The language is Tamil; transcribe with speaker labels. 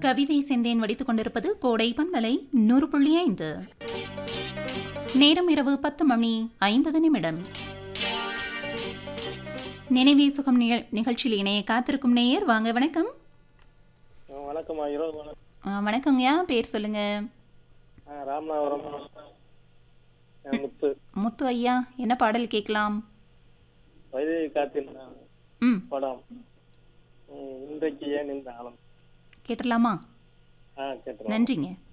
Speaker 1: கவிதை செந்தேன் வடித்துக் கொண்டிருப்பது கோடை பன்மலை நூறு புள்ளி ஐந்து நேரம் இரவு பத்து மணி ஐம்பது நிமிடம் நினைவே சுகம் நிகழ் நிகழ்ச்சியில் இணைய காத்திருக்கும் நேயர் வாங்க வணக்கம்
Speaker 2: ஆ, வணக்கம்மா இரவு வணக்கம்
Speaker 1: ஆ, வணக்கங்கய்யா பேர் சொல்லுங்க
Speaker 2: ஆ, ராமநாதபுரம் ஆ, முத்து
Speaker 1: முத்து ஐயா என்ன பாடல் கேட்கலாம்
Speaker 2: வைதேகி காத்தின்
Speaker 1: ம்
Speaker 2: படம் ம், இன்றைக்கு ஏன் இந்த ஆலம்
Speaker 1: கேட்டுடலாமா
Speaker 2: ஆ கேட்டுருவோம்
Speaker 1: நன்றிங்க